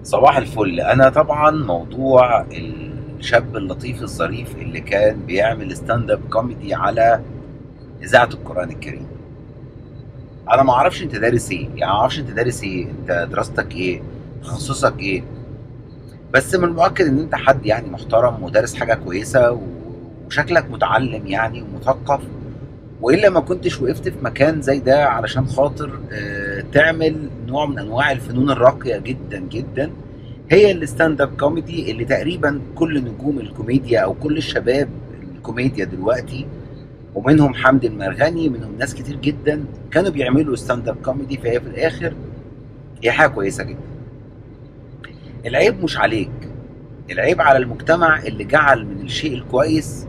صباح الفل انا طبعا موضوع الشاب اللطيف الظريف اللي كان بيعمل ستاند اب كوميدي على اذاعه القران الكريم انا ما اعرفش انت دارس ايه يعني ما اعرفش انت دارس ايه انت دراستك ايه تخصصك ايه بس من المؤكد ان انت حد يعني محترم ودارس حاجه كويسه و- وشكلك متعلم يعني ومثقف والا ما كنتش وقفت في مكان زي ده علشان خاطر آه، تعمل نوع من انواع الفنون الراقيه جدا جدا هي الستاند اب كوميدي اللي تقريبا كل نجوم الكوميديا او كل الشباب الكوميديا دلوقتي ومنهم حمدي المرغني منهم ناس كتير جدا كانوا بيعملوا ستاند اب كوميدي فهي في الاخر هي حاجه كويسه جدا العيب مش عليك العيب على المجتمع اللي جعل من الشيء الكويس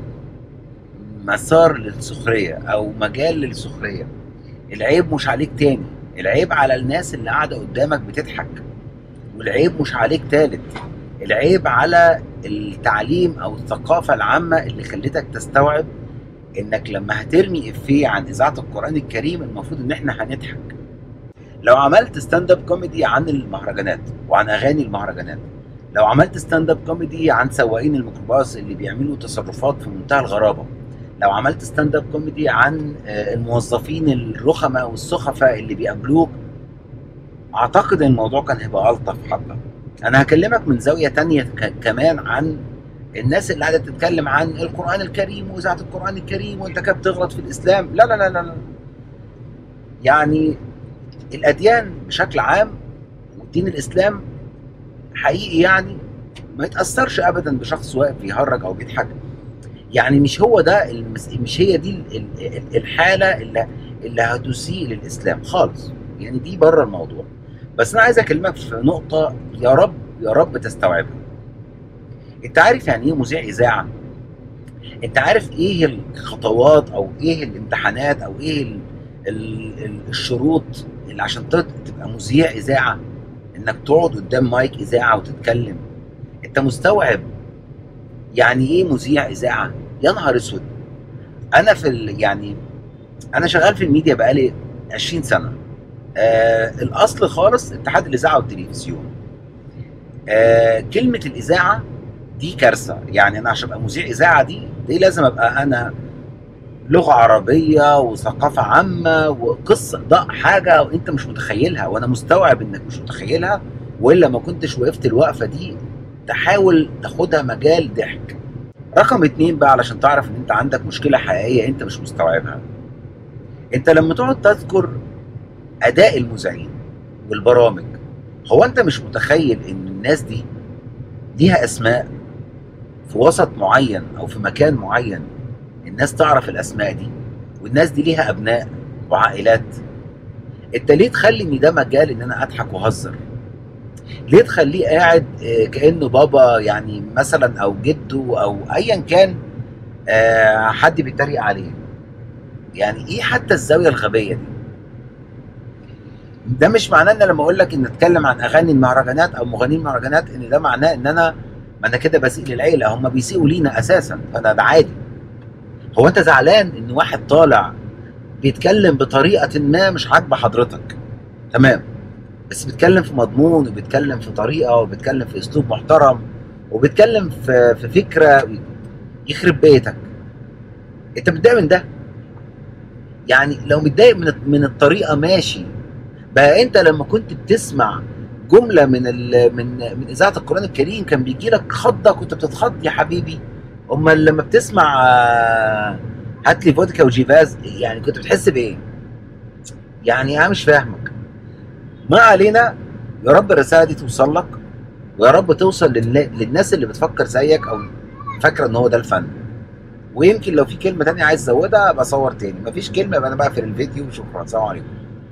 مسار للسخرية أو مجال للسخرية العيب مش عليك تاني العيب على الناس اللي قاعدة قدامك بتضحك والعيب مش عليك تالت العيب على التعليم أو الثقافة العامة اللي خلتك تستوعب إنك لما هترمي إفيه عن إذاعة القرآن الكريم المفروض إن إحنا هنضحك لو عملت ستاند اب كوميدي عن المهرجانات وعن أغاني المهرجانات لو عملت ستاند اب كوميدي عن سواقين الميكروباص اللي بيعملوا تصرفات في منتهى الغرابة لو عملت ستاند اب كوميدي عن آه، الموظفين الرخمة والسخفة اللي بيقابلوك اعتقد ان الموضوع كان هيبقى الطف حبة انا هكلمك من زاوية تانية ك- كمان عن الناس اللي قاعدة تتكلم عن القرآن الكريم وإذاعة القرآن الكريم وانت كده بتغلط في الإسلام لا لا لا لا, لا. يعني الأديان بشكل عام ودين الإسلام حقيقي يعني ما يتأثرش أبدا بشخص واقف بيهرج أو بيضحك يعني مش هو ده المس... مش هي دي ال- ال- ال- الحاله اللي اللي هتسيء للاسلام خالص يعني دي بره الموضوع بس انا عايز اكلمك في نقطه يا رب يا رب تستوعبها انت عارف يعني ايه مذيع اذاعه انت عارف ايه الخطوات او ايه الامتحانات او ايه ال... ال... ال- الشروط اللي عشان تت- تبقى مذيع اذاعه انك تقعد قدام مايك اذاعه وتتكلم انت مستوعب يعني ايه مذيع اذاعه يا نهار اسود انا في ال... يعني انا شغال في الميديا بقالي 20 سنه آه الاصل خالص اتحاد الاذاعه والتلفزيون آه كلمه الاذاعه دي كارثه يعني انا عشان ابقى مذيع اذاعه دي دي لازم ابقى انا لغه عربيه وثقافه عامه وقصه ده حاجه انت مش متخيلها وانا مستوعب انك مش متخيلها والا ما كنتش وقفت الوقفه دي تحاول تاخدها مجال ضحك رقم اتنين بقى علشان تعرف ان انت عندك مشكله حقيقيه انت مش مستوعبها انت لما تقعد تذكر اداء المذيعين والبرامج هو انت مش متخيل ان الناس دي ليها اسماء في وسط معين او في مكان معين الناس تعرف الاسماء دي والناس دي ليها ابناء وعائلات انت ليه تخلي ان ده مجال ان انا اضحك واهزر ليه تخليه قاعد آه، كانه بابا يعني مثلا او جده او ايا كان آه، حد بيتريق عليه يعني ايه حتى الزاويه الغبيه دي ده مش معناه ان لما اقول لك ان اتكلم عن اغاني المهرجانات او مغنيين المهرجانات ان ده معناه ان انا ما انا كده بسيء للعيله هم بيسيئوا لينا اساسا فانا ده عادي هو انت زعلان ان واحد طالع بيتكلم بطريقه ما مش عاجبه حضرتك تمام بس بيتكلم في مضمون وبيتكلم في طريقه وبيتكلم في اسلوب محترم وبيتكلم في في فكره يخرب بيتك انت متضايق من ده يعني لو متضايق من من الطريقه ماشي بقى انت لما كنت بتسمع جمله من ال من من اذاعه القران الكريم كان بيجي لك خضه كنت بتتخض يا حبيبي امال لما بتسمع آه، هات لي فودكا وجيفاز يعني كنت بتحس بايه؟ يعني انا مش فاهمك ما علينا يا رب الرساله دي توصل لك ويا رب توصل لل- للناس اللي بتفكر زيك او فاكره ان هو ده الفن ويمكن لو في كلمه تانية عايز ازودها ابقى اصور تاني مفيش كلمه يبقى انا بقفل الفيديو وشكرا سلام عليكم